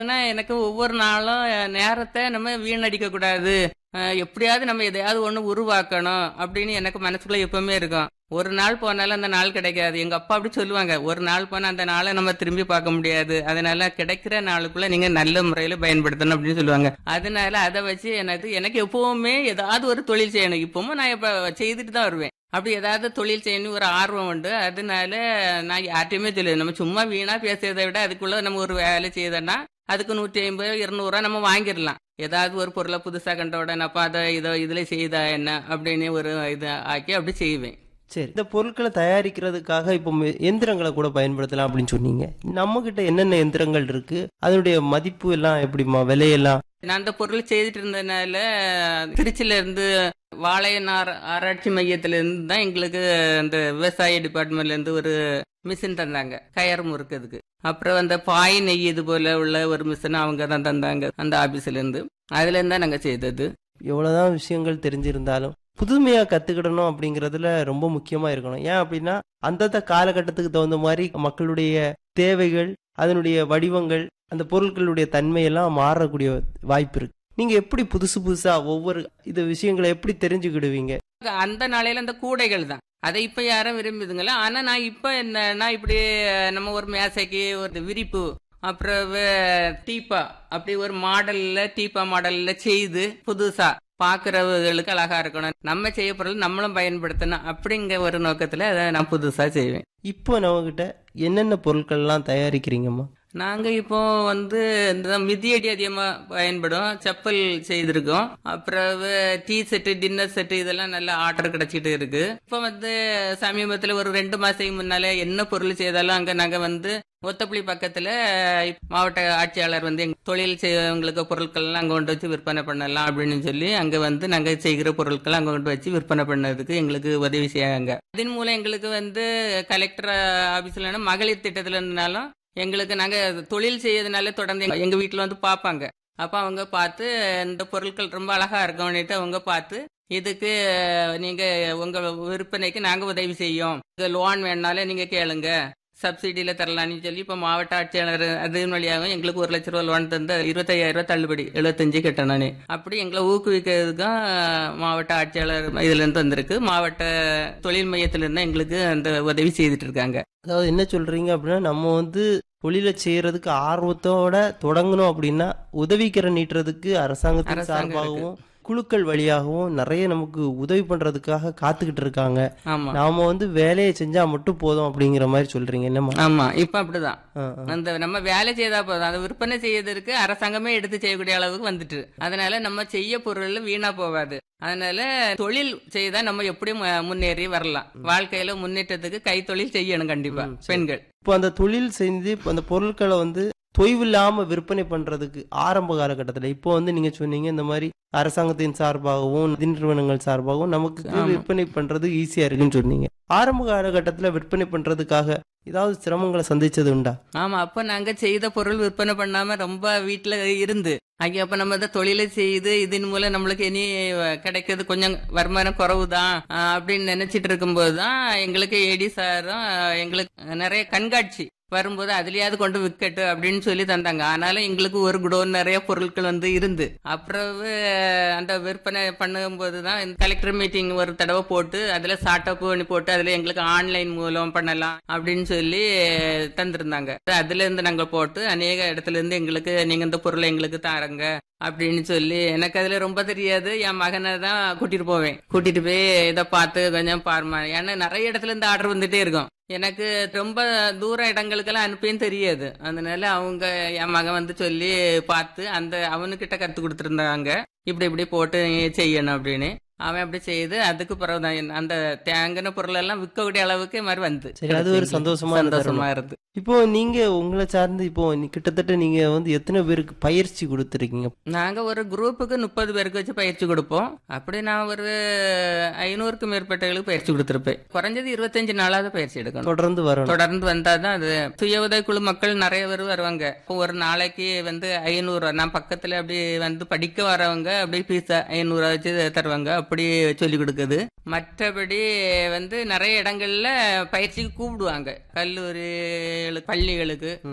ஆனா எனக்கு ஒவ்வொரு நாளும் நேரத்தை நம்ம வீணடிக்க கூடாது அஹ் எப்படியாவது நம்ம எதையாவது ஒண்ணு உருவாக்கணும் அப்படின்னு எனக்கு மனசுக்குள்ள எப்பவுமே இருக்கும் ஒரு நாள் போனாலும் அந்த நாள் கிடைக்காது எங்க அப்பா அப்படி சொல்லுவாங்க ஒரு நாள் போனா அந்த நாளை நம்ம திரும்பி பார்க்க முடியாது அதனால கிடைக்கிற நாளுக்குள்ள நீங்க நல்ல முறையில பயன்படுத்தணும் அப்படின்னு சொல்லுவாங்க அதனால அதை வச்சு எனக்கு எனக்கு எப்பவுமே ஏதாவது ஒரு தொழில் செய்யணும் இப்பவும் நான் இப்ப செய்துட்டு தான் வருவேன் அப்படி ஏதாவது தொழில் செய்யணும் ஒரு ஆர்வம் உண்டு அதனால நான் யார்ட்டையுமே சொல்லுவேன் நம்ம சும்மா வீணா பேசுறதை விட அதுக்குள்ள நம்ம ஒரு வேலை செய்தோம்னா அதுக்கு நூற்றி ஐம்பது இருநூறுவா நம்ம வாங்கிடலாம் ஏதாவது ஒரு பொருளை புதுசாக கண்ட உடனே அப்போ அதை இதோ இதில் செய்தா என்ன அப்படின்னு ஒரு இது ஆக்கி அப்படி செய்வேன் சரி இந்த பொருட்களை தயாரிக்கிறதுக்காக இப்போ மி- எந்திரங்களை கூட பயன்படுத்தலாம் அப்படின்னு சொன்னீங்க நம்ம கிட்ட என்னென்ன எந்திரங்கள் இருக்கு அதனுடைய மதிப்பு எல்லாம் எப்படிமா விலையெல்லாம் நான் அந்த பொருள் செய்துட்டு இருந்ததுனால திருச்சியில இருந்து வாழையனார் ஆராய்ச்சி மையத்துல இருந்து தான் எங்களுக்கு அந்த விவசாய டிபார்ட்மெண்ட்ல இருந்து ஒரு மிஷின் தந்தாங்க கயர் முறுக்கிறதுக்கு அப்புறம் அந்த பாய் நெய்யது போல உள்ள ஒரு மிஷின் அவங்க தான் தந்தாங்க அந்த ஆபீஸ்ல இருந்து அதுல இருந்தா நாங்க செய்தது எவ்வளவுதான் விஷயங்கள் தெரிஞ்சிருந்தாலும் புதுமையா கத்துக்கிடணும் அப்படிங்கறதுல ரொம்ப முக்கியமா இருக்கணும் ஏன் அப்படின்னா அந்தந்த காலகட்டத்துக்கு தகுந்த மாதிரி மக்களுடைய தேவைகள் அதனுடைய வடிவங்கள் அந்த பொருட்களுடைய தன்மையெல்லாம் மாறக்கூடிய வாய்ப்பு இருக்கு நீங்க எப்படி புதுசு புதுசா ஒவ்வொரு இது விஷயங்களை எப்படி தெரிஞ்சுக்கிடுவீங்க அந்த நாளையில அந்த கூடைகள் தான் அதை இப்ப யாரும் விரும்புதுங்களா ஆனா நான் இப்ப என்னன்னா இப்படி நம்ம ஒரு மேசைக்கு ஒரு விரிப்பு அப்புறம் வே- டீப்பா அப்படி ஒரு மாடல்ல டீப்பா மாடல்ல செய்து புதுசா பாக்குறவர்களுக்கு அழகா இருக்கணும் நம்ம செய்ய பொருள் நம்மளும் பயன்படுத்தணும் அப்படிங்கிற ஒரு நோக்கத்துல அதை நான் புதுசா செய்வேன் இப்போ நம்ம கிட்ட என்னென்ன பொருட்கள்லாம் தயாரிக்கிறீங்கம்மா நாங்க இப்போ வந்து இந்த மிதியடி அதிகமா பயன்படும் செப்பல் செய்திருக்கோம் அப்புறம் டீ செட்டு டின்னர் செட்டு இதெல்லாம் நல்ல ஆர்டர் கிடைச்சிட்டு இருக்கு இப்போ வந்து சமீபத்துல ஒரு ரெண்டு மாசத்துக்கு முன்னாலே என்ன பொருள் செய்தாலும் அங்க நாங்க வந்து ஒத்தப்புளி பக்கத்துல மாவட்ட ஆட்சியாளர் வந்து எங்க தொழில் செய்யவங்களுக்கு பொருட்கள் எல்லாம் அங்க கொண்டு வச்சு விற்பனை பண்ணலாம் அப்படின்னு சொல்லி அங்க வந்து நாங்க செய்கிற பொருட்கள் அங்க கொண்டு வச்சு விற்பனை பண்ணதுக்கு எங்களுக்கு உதவி செய்யாங்க அதன் மூலம் எங்களுக்கு வந்து கலெக்டர் ஆபீஸ்ல மகளிர் திட்டத்துல இருந்தாலும் எங்களுக்கு நாங்க தொழில் செய்யறதுனால தொடர்ந்து எங்க- எங்க வீட்டுல வந்து பார்ப்பாங்க அப்ப அவங்க பார்த்து இந்த பொருட்கள் ரொம்ப அழகா இருக்கும்னுட்டு அவங்க பார்த்து இதுக்கு நீங்க உங்க விற்பனைக்கு நாங்க உதவி செய்யோம் லோன் வேணாலும் நீங்க கேளுங்க சப்சிடியில தரலாம்னு சொல்லி இப்ப மாவட்ட ஆட்சியாளர் அதன் வழியாகவும் எங்களுக்கு ஒரு லட்ச ரூபா லோன் தந்து இருபத்தையாயிரம் ரூபாய் தள்ளுபடி எழுபத்தஞ்சு கட்டணானே அப்படி எங்களை ஊக்குவிக்கிறதுக்கும் மாவட்ட ஆட்சியாளர் இதுல இருந்து வந்திருக்கு மாவட்ட தொழில் மையத்துல இருந்து எங்களுக்கு அந்த உதவி செய்துட்டு இருக்காங்க அதாவது என்ன சொல்றீங்க அப்படின்னா நம்ம வந்து தொழிலை செய்யறதுக்கு ஆர்வத்தோட தொடங்கணும் அப்படின்னா உதவிக்கரை நீட்டுறதுக்கு அரசாங்கத்தின் அரசாங்கம் சார்பாகவும் குழுக்கள் வழியாகவும் நிறைய நமக்கு உதவி பண்றதுக்காக காத்துக்கிட்டு இருக்காங்க ஆமா நாம வந்து வேலையை செஞ்சா மட்டும் போதும் அப்படிங்கிற மாதிரி சொல்றீங்க என்னம்மா ஆமா இப்ப அப்படிதான் ஆ, ஆ. அந்த நம்ம வேலை செய்தா போதும் அதை விற்பனை செய்யறதுக்கு அரசாங்கமே எடுத்து செய்யக்கூடிய அளவுக்கு வந்துட்டு அதனால நம்ம செய்ய பொருள் வீணா போகாது அதனால தொழில் செய்தா நம்ம எப்படியும் மு- முன்னேறி வரலாம் வாழ்க்கையில முன்னேற்றத்துக்கு கைத்தொழில் செய்யணும் கண்டிப்பா பெண்கள் இப்போ அந்த தொழில் செஞ்சு இப்ப அந்த பொருட்களை வந்து தொய்வில்லாம விற்பனை பண்றதுக்கு ஆரம்ப காலகட்டத்துல இப்போ வந்து நீங்க சொன்னீங்க இந்த மாதிரி அரசாங்கத்தின் சார்பாகவும் நிதி நிறுவனங்கள் சார்பாகவும் நமக்கு ஆமா. விற்பனை பண்றது ஈஸியா இருக்குன்னு சொன்னீங்க ஆரம்ப காலகட்டத்துல விற்பனை பண்றதுக்காக ஏதாவது சிரமங்களை சந்திச்சது உண்டா ஆமா அப்ப நாங்க செய்த பொருள் விற்பனை பண்ணாம ரொம்ப வீட்டுல இருந்து அங்க அப்ப நம்ம இந்த தொழிலை செய்து இதன் மூலம் நம்மளுக்கு இனி கிடைக்கிறது கொஞ்சம் வருமானம் குறவுதான் ஆஹ் அப்படின்னு நினைச்சிட்டு இருக்கும்போது தான் எங்களுக்கு ஏடி சாரும் எங்களுக்கு நிறைய கண்காட்சி வரும்போது அதுலயாவது கொண்டு விற்கட்டு அப்படின்னு சொல்லி தந்தாங்க ஆனாலும் எங்களுக்கு ஒரு குடோன் நிறைய பொருட்கள் வந்து இருந்து அப்புறம் அந்த விற்பனை பண்ணும்போது தான் கலெக்டர் மீட்டிங் ஒரு தடவை போட்டு அதுல ஸ்டார்ட் அப் பண்ணி போட்டு அதுல எங்களுக்கு ஆன்லைன் மூலம் பண்ணலாம் அப்படின்னு சொல்லி தந்திருந்தாங்க அதுல இருந்து நாங்க போட்டு அநேக இடத்துல இருந்து எங்களுக்கு நீங்க இந்த பொருளை எங்களுக்கு தாரங்க அப்படின்னு சொல்லி எனக்கு அதுல ரொம்ப தெரியாது என் மகனை தான் கூட்டிட்டு போவேன் கூட்டிட்டு போய் இதை பார்த்து கொஞ்சம் பாருமா ஏன்னா நிறைய இடத்துல இருந்து ஆர்டர் வந்துட்டே இருக்கும் எனக்கு ரொம்ப தூர இடங்களுக்கெல்லாம் அனுப்பியும் தெரியாது அதனால அவங்க என் மகன் வந்து சொல்லி பார்த்து அந்த அவனுக்கிட்ட கத்து கொடுத்துருந்தாங்க இப்படி இப்படி போட்டு நீ செய்யணும் அப்படின்னு அவன் அப்படி செய்து அதுக்கு பிறகுதான் அந்த தேங்கின பொருள் எல்லாம் விற்கக்கூடிய அளவுக்கு இது மாதிரி வந்து சரி அது ஒரு சந்தோஷமா சந்தோஷமா இருந்து இப்போ நீங்க உங்களை சார்ந்து இப்போ நீ- கிட்டத்தட்ட நீங்க வந்து எத்தனை பேருக்கு பயிற்சி கொடுத்துருக்கீங்க நாங்க ஒரு குரூப்புக்கு முப்பது பேருக்கு வச்சு பயிற்சி கொடுப்போம் அப்படி நான் ஒரு ஐநூறுக்கும் மேற்பட்டவர்களுக்கு பயிற்சி கொடுத்திருப்பேன் குறைஞ்சது இருபத்தஞ்சு நாளாவது பயிற்சி எடுக்கணும் தொடர்ந்து வரணும் தொடர்ந்து வந்தாதான் அது சுய உதவிக்குழு மக்கள் நிறைய பேர் வருவாங்க இப்போ ஒரு நாளைக்கு வந்து ஐநூறு நான் பக்கத்துல அப்படி வந்து படிக்க வரவங்க அப்படி பீஸ் ஐநூறு வச்சு தருவாங்க அப்படி சொல்லி கொடுக்குது மற்றபடி வந்து நிறைய இடங்கள்ல பயிற்சிக்கு கூப்பிடுவாங்க கல்லூரி பள்ளிகளுக்கு ம்.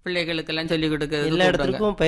பிள்ளைகளுக்கெல்லாம் சொல்லி கொடுக்கறது எல்லா இடத்துக்கும்